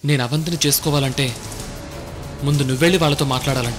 నేను అవంతిని చేసుకోవాలంటే ముందు నువ్వెళ్ళి వాళ్ళతో మాట్లాడాలంట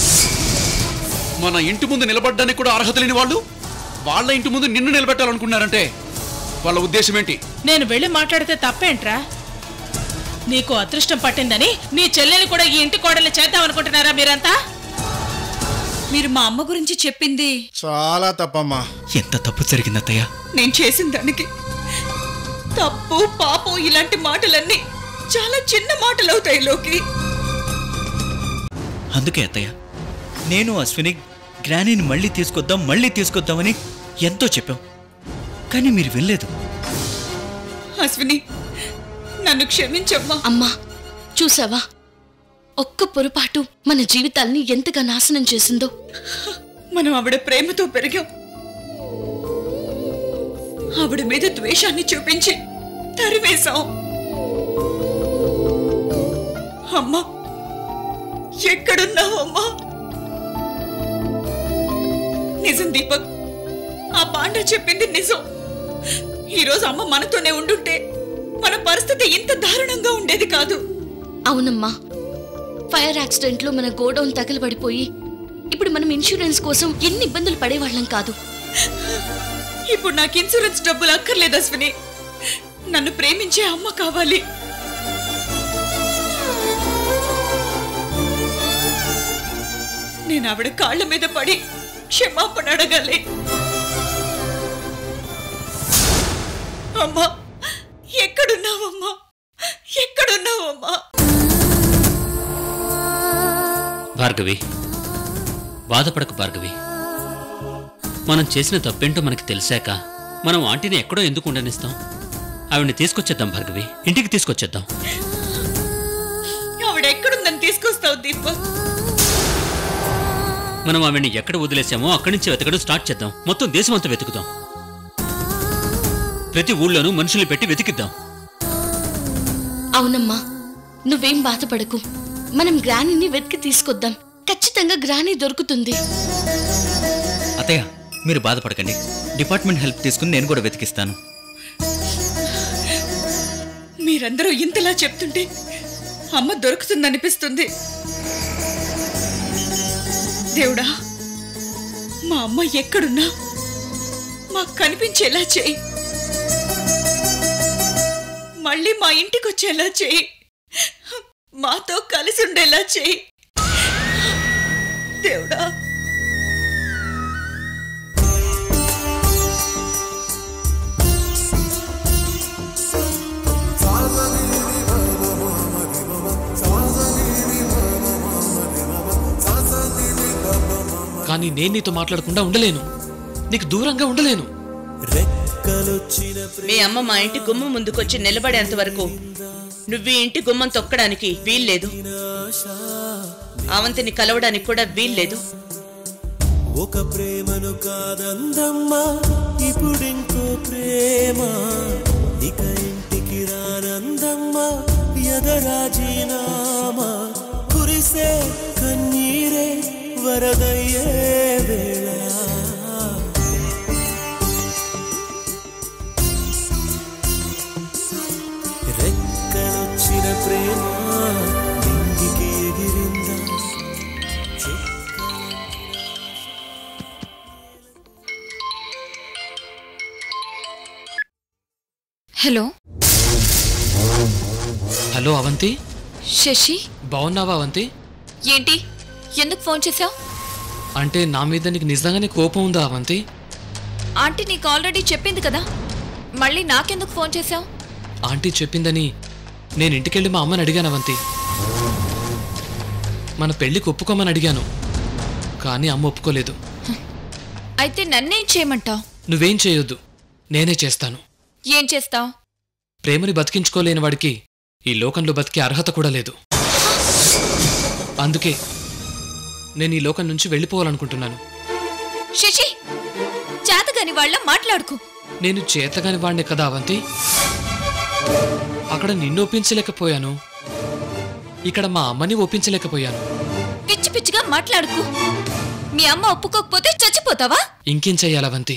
మన ఇంటి ముందు నిలబడడానికి కూడా అర్హత లేని వాళ్ళు వాళ్ళ ఇంటి ముందు నిన్ను నిలబెట్టాలనుకున్నారంటే వాళ్ళ ఉద్దేశం ఏంటి నేను వెళ్ళి మాట్లాడితే తప్పేంట్రా నీకు అదృష్టం పట్టిందని నీ చెల్లెని కూడా ఈ ఇంటి కోడలు చేద్దాం అనుకుంటున్నారా మీరంతా మీరు మా అమ్మ గురించి చెప్పింది చాలా తప్పమ్మా ఎంత తప్పు జరిగింది అత్తయ్య నేను చేసిన దానికి తప్పు పాపం ఇలాంటి మాటలన్నీ చాలా చిన్న మాటలు అవుతాయి లోకి అందుకే అత్తయ్య నేను అశ్విని గ్రానీని మళ్ళీ తీసుకొద్దాం మళ్ళీ తీసుకొద్దామని ఎంతో చెప్పాం కానీ మీరు వెళ్ళలేదు అశ్విని నన్ను క్షమించమ్మా అమ్మా చూసావా ఒక్క పొరపాటు మన జీవితాల్ని ఎంతగా నాశనం చేసిందో మనం ఆవిడ ప్రేమతో పెరిగాం ఆవిడ మీద ద్వేషాన్ని చూపించి తరివేశాం అమ్మా ఎక్కడున్నావు అమ్మా నిజం దీపక్ ఆ పాండ చెప్పింది నిజం ఈరోజు అమ్మ మనతోనే ఉండుంటే మన పరిస్థితి ఇంత దారుణంగా ఉండేది కాదు అవునమ్మా ఫైర్ యాక్సిడెంట్ లో మన గోడౌన్ తగలబడిపోయి ఇప్పుడు మనం ఇన్సూరెన్స్ కోసం ఎన్ని ఇబ్బందులు పడేవాళ్ళం కాదు ఇప్పుడు నాకు ఇన్సూరెన్స్ డబ్బులు అక్కర్లేదు అశ్విని నన్ను ప్రేమించే అమ్మ కావాలి నేను ఆవిడ కాళ్ళ మీద పడి క్షమాపణ అడగాలి అమ్మా ఎక్కడున్నావమ్మా ఎక్కడున్నావమ్మా భార్గవి బాధపడకు భార్గవి మనం చేసిన తప్పేంటో మనకి తెలిసాక మనం ఆంటీని ఎక్కడో ఎందుకు ఉండనిస్తాం ఆవిడ్ని తీసుకొచ్చేద్దాం భార్గవి ఇంటికి తీసుకొచ్చేద్దాం ఆవిడ ఎక్కడుందని తీసుకొస్తావు దీపక్ మనం ఆవిడ్ని ఎక్కడ వదిలేసామో అక్కడి నుంచి వెతకడం స్టార్ట్ చేద్దాం మొత్తం దేశమంతా వెతుకుదాం ప్రతి ఊళ్ళోనూ మనుషుల్ని పెట్టి వెతికిద్దాం అవునమ్మా నువ్వేం బాధపడకు మనం గ్రానీని వెతికి తీసుకొద్దాం ఖచ్చితంగా గ్రానీ దొరుకుతుంది అత్తయ్య మీరు బాధపడకండి డిపార్ట్మెంట్ హెల్ప్ తీసుకుని నేను కూడా వెతికిస్తాను మీరందరూ ఇంతలా చెప్తుంటే అమ్మ దొరుకుతుందనిపిస్తుంది దేవుడా మా అమ్మ ఎక్కడున్నా మాకు కనిపించేలా చేయి మళ్ళీ మా ఇంటికి వచ్చేలా చేయి మాతో కలిసి ఉండేలా చేయి దేవుడా కానీ నేను నీతో మాట్లాడకుండా ఉండలేను నీకు దూరంగా ఉండలేను మీ అమ్మ మా ఇంటి గుమ్మం ముందుకొచ్చి నిలబడేంత వరకు నువ్వు ఈ ఇంటి గుమ్మం తొక్కడానికి వీల్లేదు అవంతిని కలవడానికి కూడా వీల్లేదు ఒక ప్రేమను కాదందమ్మా ఇప్పుడింకో ప్రేమ ఇక ఇంటికి రానందమ్మా ఎదరాజీనామా కురిసే కన్నీరే వరదయ్యే వేళ రెక్కలొచ్చిన ప్రేమ నింగికి ఎగిరిందా హలో హలో అవంతి శశి బాగున్నావా అవంతి ఏంటి ఎందుకు ఫోన్ చేశావు అంటే నా మీద నీకు నిజంగానే కోపం ఉందా అవంతి ఆంటీ నీకు ఆల్రెడీ చెప్పింది కదా మళ్ళీ నాకెందుకు ఫోన్ చేశావు ఆంటీ చెప్పిందని నేను ఇంటికెళ్ళి మా అమ్మని అడిగాను అవంతి మన పెళ్లికి ఒప్పుకోమని అడిగాను కానీ అమ్మ ఒప్పుకోలేదు అయితే నన్నేం చేయమంటావు నువ్వేం చేయొద్దు నేనే చేస్తాను ఏం చేస్తావు ప్రేమని బతికించుకోలేని వాడికి ఈ లోకంలో బతికే అర్హత కూడా లేదు అందుకే నేను ఈ లోకం నుంచి వెళ్ళిపోవాలనుకుంటున్నాను శశి చేతగాని వాళ్ళ మాట్లాడుకు నేను చేతగాని వాడిని కదా అవంతి అక్కడ నిన్ను ఒప్పించలేకపోయాను ఇక్కడ మా అమ్మని ఒప్పించలేకపోయాను పిచ్చి పిచ్చిగా మాట్లాడుకు మీ అమ్మ ఒప్పుకోకపోతే చచ్చిపోతావా ఇంకేం చెయ్యాలి అవంతి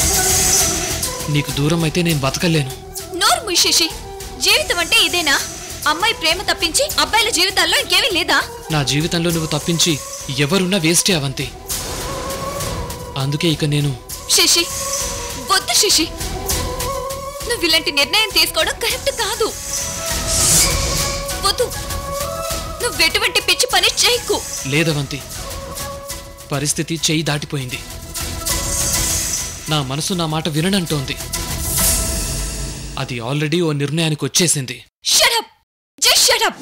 నీకు దూరం అయితే నేను బతకలేను నోరు ముయ్ శశి జీవితం అంటే ఇదేనా అమ్మాయి ప్రేమ తప్పించి అబ్బాయిల జీవితాల్లో ఇంకేమీ లేదా నా జీవితంలో నువ్వు తప్పించి ఎవరున్నా వేస్టే అవంతి అందుకే ఇక నేను శశి వద్దు శశి నువ్వు ఇలాంటి నిర్ణయం తీసుకోవడం కరెక్ట్ కాదు వద్దు నువ్వు ఎటువంటి పిచ్చి పని చేయకు లేదవంతి పరిస్థితి చెయ్యి దాటిపోయింది నా మనసు నా మాట వినడంటోంది అది ఆల్రెడీ ఓ నిర్ణయానికి వచ్చేసింది షడప్ జస్ట్ షడప్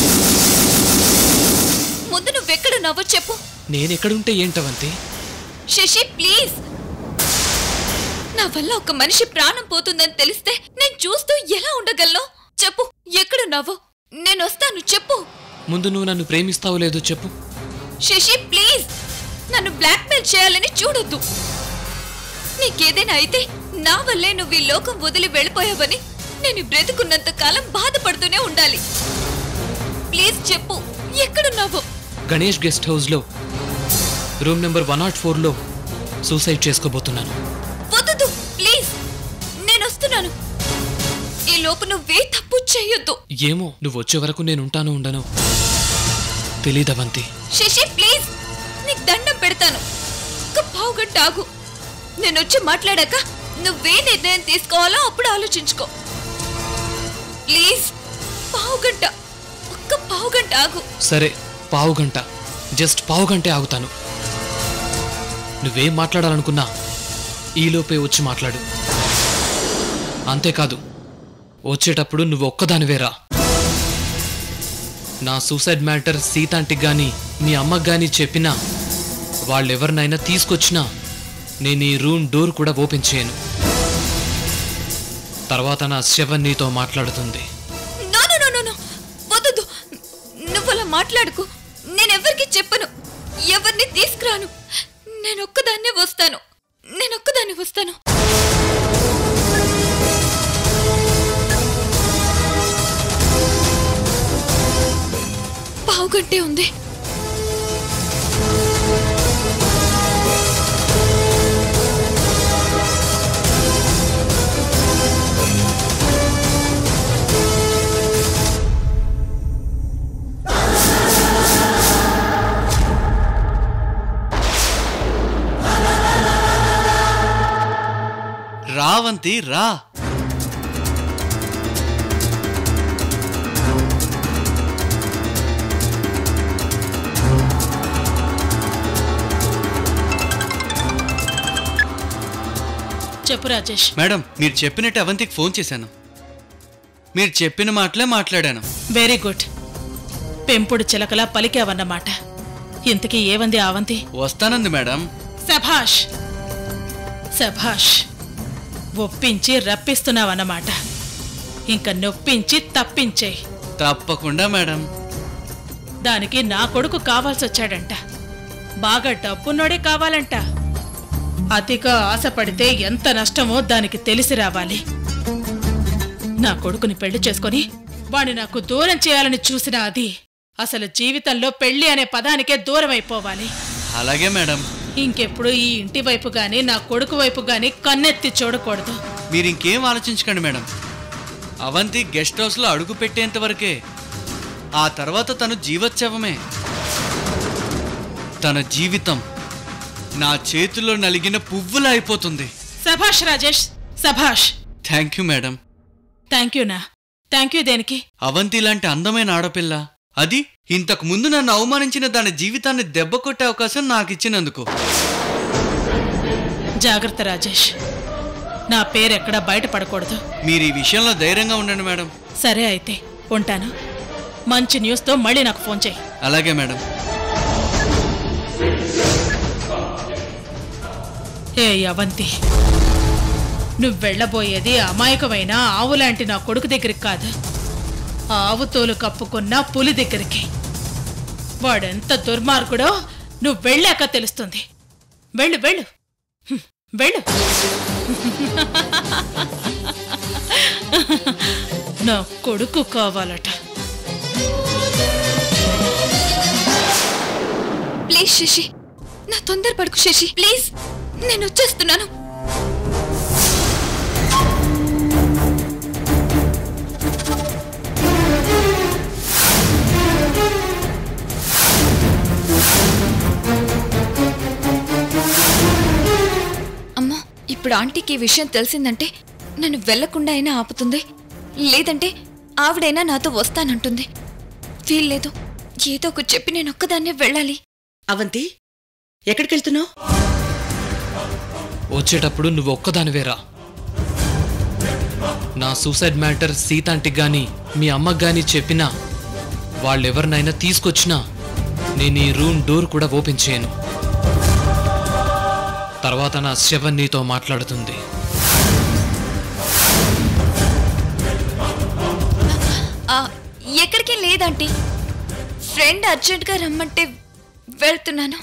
ముందు నువ్వెక్కడున్నావో చెప్పు నేనెక్కడుంటే ఏంటవంతి శశి ప్లీజ్ నా వల్ల ఒక మనిషి ప్రాణం పోతుందని తెలిస్తే నేను చూస్తూ ఎలా ఉండగలను చెప్పు ఎక్కడున్నావో నేను వస్తాను చెప్పు ముందు నువ్వు నన్ను ప్రేమిస్తావో లేదో చెప్పు శశి ప్లీజ్ నన్ను బ్లాక్మెయిల్ చేయాలని చూడొద్దు నీకేదైనా అయితే నా వల్లే నువ్వు ఈ లోకం వదిలి వెళ్ళిపోయావని నేను బ్రతుకున్నంత కాలం బాధపడుతూనే ఉండాలి ప్లీజ్ చెప్పు ఎక్కడున్నావో గణేష్ గెస్ట్ హౌస్లో రూమ్ నెంబర్ వన్ నాట్ ఫోర్లో సూసైడ్ చేసుకోబోతున్నాను వద్దు ప్లీజ్ నేను వస్తున్నాను ఈ లోపు నువ్వే తప్పు చేయొద్దు ఏమో నువ్వు వచ్చే వరకు నేను ఉంటానో ఉండను తెలీదవంతి శశి ప్లీజ్ నీకు దండం పెడతాను ఒక పావు గంట ఆగు నేను వచ్చి మాట్లాడాక నువ్వే నిర్ణయం తీసుకోవాలో అప్పుడు ఆలోచించుకో ప్లీజ్ పావు గంట ఒక్క పావు గంట ఆగు సరే పావు గంట జస్ట్ పావు గంటే ఆగుతాను నువ్వేం మాట్లాడాలనుకున్నా ఈలోపే వచ్చి మాట్లాడు అంతేకాదు వచ్చేటప్పుడు నువ్వు ఒక్కదానివేరా నా సూసైడ్ మ్యాటర్ సీతాంటికి గాని మీ అమ్మకి గాని చెప్పినా వాళ్ళెవరినైనా తీసుకొచ్చినా నేను ఈ రూమ్ డోర్ కూడా ఓపెన్ చేయను తర్వాత నా శవం నీతో మాట్లాడుతుంది no no no no no వద్దు నువ్వు అలా మాట్లాడుకు నేనెవరికి చెప్పను ఎవరిని తీసుకురాను నేను ఒక్కదాన్నే వస్తాను నేను ఒక్కదాన్ని వస్తాను పావుగంటే ఉంది రావంతి రా చెప్పు రాజేష్ మేడం మీరు చెప్పినట్టు అవంతికి ఫోన్ చేశాను మీరు చెప్పిన మాటలే మాట్లాడాను వెరీ గుడ్ పెంపుడు చిలకలా పలికావన్నమాట ఇంతకీ ఏవంది ఆవంతి వస్తానంది మేడం సభాష్ సభాష్ ఒప్పించి రప్పిస్తున్నావన్నమాట ఇంక నొప్పించి తప్పించేయి తప్పకుండా మేడం దానికి నా కొడుకు కావాల్సి వచ్చాడంట బాగా డబ్బున్నోడే కావాలంట అతిగా ఆశపడితే ఎంత నష్టమో దానికి తెలిసి రావాలి నా కొడుకుని పెళ్లి చేసుకొని వాణ్ణి నాకు దూరం చేయాలని చూసిన అది అసలు జీవితంలో పెళ్లి అనే పదానికే దూరం అయిపోవాలి అలాగే మేడం ఇంకెప్పుడు ఈ ఇంటి వైపు గాని నా కొడుకు వైపు గాని కన్నెత్తి చూడకూడదు మీరు ఇంకేం ఆలోచించకండి మేడం అవంతి గెస్ట్ హౌస్లో అడుగు పెట్టేంత వరకే ఆ తర్వాత తను జీవోత్సవమే తన జీవితం నా చేతుల్లో నలిగిన పువ్వులా అయిపోతుంది సభాష్ రాజేష్ సభాష్ థ్యాంక్ యూ మేడం థ్యాంక్ యూనా థ్యాంక్ యూ దేనికి అవంతి లాంటి అందమైన ఆడపిల్ల అది ఇంతకు ముందు నన్ను అవమానించిన దాని జీవితాన్ని దెబ్బ కొట్టే అవకాశం నాకు ఇచ్చినందుకు జాగ్రత్త రాజేష్ నా పేరెక్కడా బయటపడకూడదు మీరు ఈ విషయంలో ధైర్యంగా ఉండండి మేడం సరే అయితే ఉంటాను మంచి న్యూస్తో మళ్ళీ నాకు ఫోన్ చేయి అలాగే మేడం ఏ అవంతి నువ్వు వెళ్ళబోయేది అమాయకమైన ఆవులాంటి నా కొడుకు దగ్గరికి కాదు ఆవు తోలు కప్పుకున్న పులి దగ్గరికి వాడెంత దుర్మార్గుడో నువ్వు వెళ్ళాక తెలుస్తుంది వెళ్ళు వెళ్ళు హ్మ్, వెళ్ళు నా కొడుకు కావాలట ప్లీజ్ శశి నా తొందరపడుకు శశి ప్లీజ్ నేను వచ్చేస్తున్నాను ఇప్పుడు ఆంటీకి ఈ విషయం తెలిసిందంటే నన్ను వెళ్లకుండా అయినా ఆపుతుంది లేదంటే ఆవిడైనా నాతో వస్తానంటుంది వీల్లేదు ఏదో ఒకటి చెప్పి నేను ఒక్కదాన్నే వెళ్ళాలి అవంతి ఎక్కడికి వెళ్తున్నావు వచ్చేటప్పుడు నువ్వు ఒక్కదానివేరా నా సూసైడ్ మ్యాటర్ సీతాంటికి గాని మీ అమ్మకి గాని చెప్పినా వాళ్ళెవరినైనా తీసుకొచ్చినా నేను ఈ రూమ్ డోర్ కూడా ఓపెన్ చేయను తర్వాత నా శవం నీతో మాట్లాడుతుంది ఆ, ఎక్కడికి లేదంటీ ఫ్రెండ్ అర్జెంట్గా రమ్మంటే వెళ్తున్నాను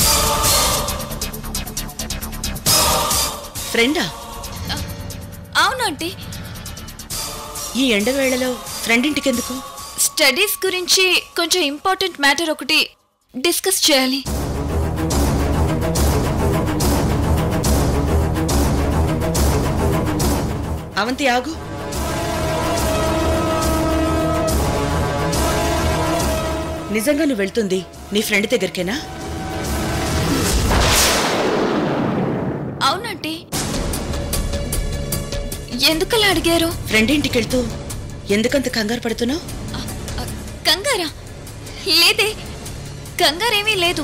ఫ్రెండా అవును ఆంటీ ఈ ఎండవేళలో ఫ్రెండ్ ఇంటికెందుకు స్టడీస్ గురించి కొంచెం ఇంపార్టెంట్ మ్యాటర్ ఒకటి డిస్కస్ చేయాలి అవంతి ఆగు నిజంగా నువ్వు వెళ్తుంది నీ ఫ్రెండ్ దగ్గరికేనా అవునంటీ ఎందుకలా అడిగారు ఫ్రెండ్ ఇంటికి వెళ్తూ ఎందుకంత కంగారు పడుతున్నావు ఆ, ఆ, కంగారా లేదే కంగారేమీ లేదు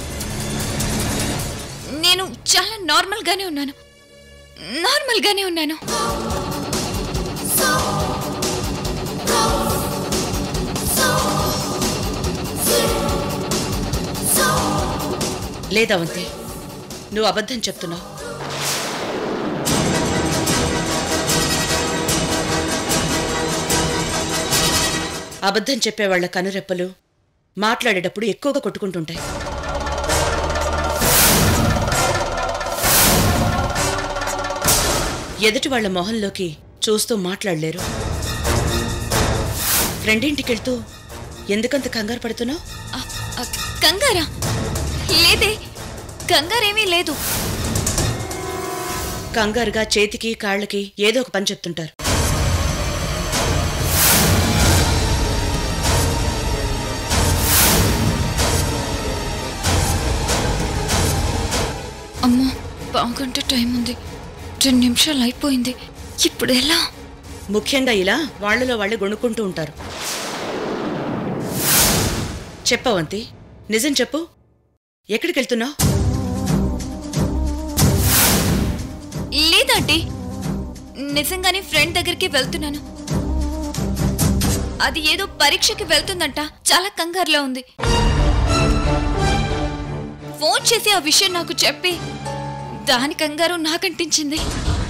నేను చాలా నార్మల్గానే ఉన్నాను నార్మల్గానే ఉన్నాను లేదవంతి నువ్వు అబద్ధం చెప్తున్నావు అబద్ధం చెప్పేవాళ్ల కనురెప్పలు మాట్లాడేటప్పుడు ఎక్కువగా కొట్టుకుంటుంటాయి ఎదుటి వాళ్ళ మొహంలోకి చూస్తూ మాట్లాడలేరు ఫ్రెండ్ ఇంటికి వెళ్తూ ఎందుకంత కంగారు పడుతున్నావు ఆ, ఆ, కంగారా లేదే కంగారేమీ లేదు కంగారుగా చేతికి కాళ్ళకి ఏదో ఒక పని చెప్తుంటారు అమ్మో పావుగంట టైం ఉంది రెండు నిమిషాలు అయిపోయింది ఇప్పుడు ఎలా ముఖ్యంగా ఇలా వాళ్ళలో వాళ్ళే గొణుక్కుంటూ ఉంటారు చెప్పవంతి నిజం చెప్పు ఎక్కడికి వెళ్తున్నావు లేదండి నిజంగానే ఫ్రెండ్ దగ్గరికి వెళ్తున్నాను అది ఏదో పరీక్షకి వెళ్తుందంట చాలా కంగారులో ఉంది ఫోన్ చేసి ఆ విషయం నాకు చెప్పి దాని కంగారు నాకంటించింది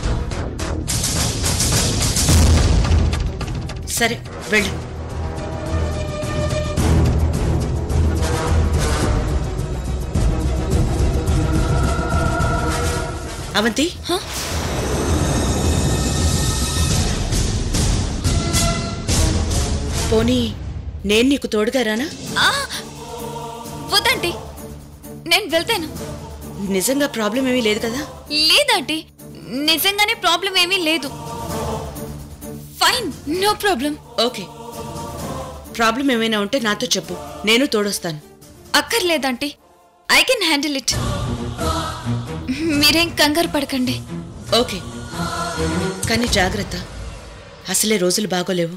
సరే వెళ్ళు అవంతి హ? పోనీ నేను నీకు తోడుగా రానా ఆ! వద్దండి నేను వెళ్తాను నిజంగా ప్రాబ్లం ఏమీ లేదు కదా లేదండి నిజంగానే ప్రాబ్లం ఏమీ లేదు fine no problem okay problem ఏమైనా ఉంటే నాతో చెప్పు నేను తోడొస్తాను అక్కర్లేదంటీ ఐ కెన్ హ్యాండిల్ ఇట్ మీరేం కంగారు పడకండి ఓకే కానీ జాగ్రత్త అసలే రోజులు బాగోలేవు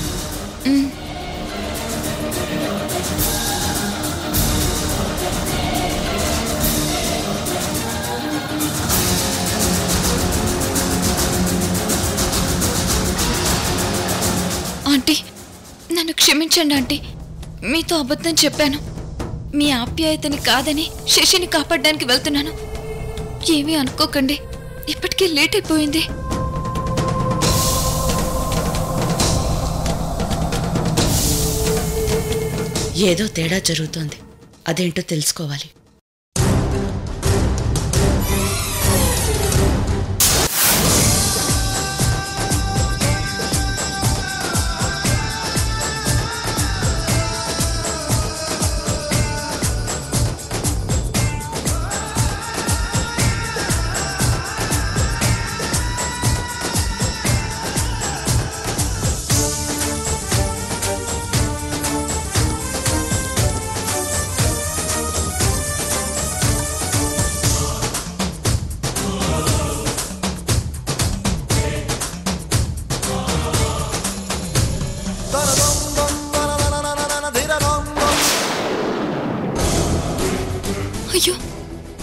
ఆంటీ నన్ను క్షమించండి ఆంటీ మీతో అబద్ధం చెప్పాను మీ ఆప్యాయతని కాదని శశిని కాపాడడానికి వెళ్తున్నాను ఏమీ అనుకోకండి ఇప్పటికే లేట్ అయిపోయింది ఏదో తేడా జరుగుతోంది అదేంటో తెలుసుకోవాలి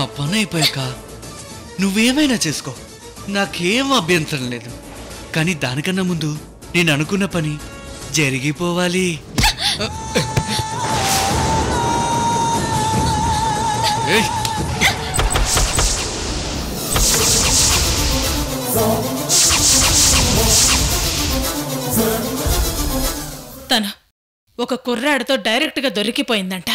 పని అయిపోయాక నువ్వేమైనా చేసుకో నాకేం అభ్యంతరం లేదు కానీ దానికన్నా ముందు నేను అనుకున్న పని జరిగిపోవాలి ఏయ్ తను ఒక కుర్రాడితో డైరెక్ట్గా దొరికిపోయిందంట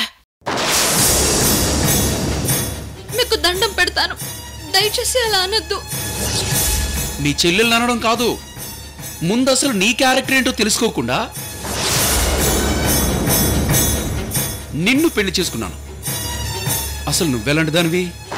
మీకు దండం పెడతాను దయచేసి అలా అనొద్దు నీ చెల్లెలు అనడం కాదు ముందు అసలు నీ క్యారెక్టర్ ఏంటో తెలుసుకోకుండా నిన్ను పెళ్లి చేసుకున్నాను అసలు నువ్వెలాంటి దానివి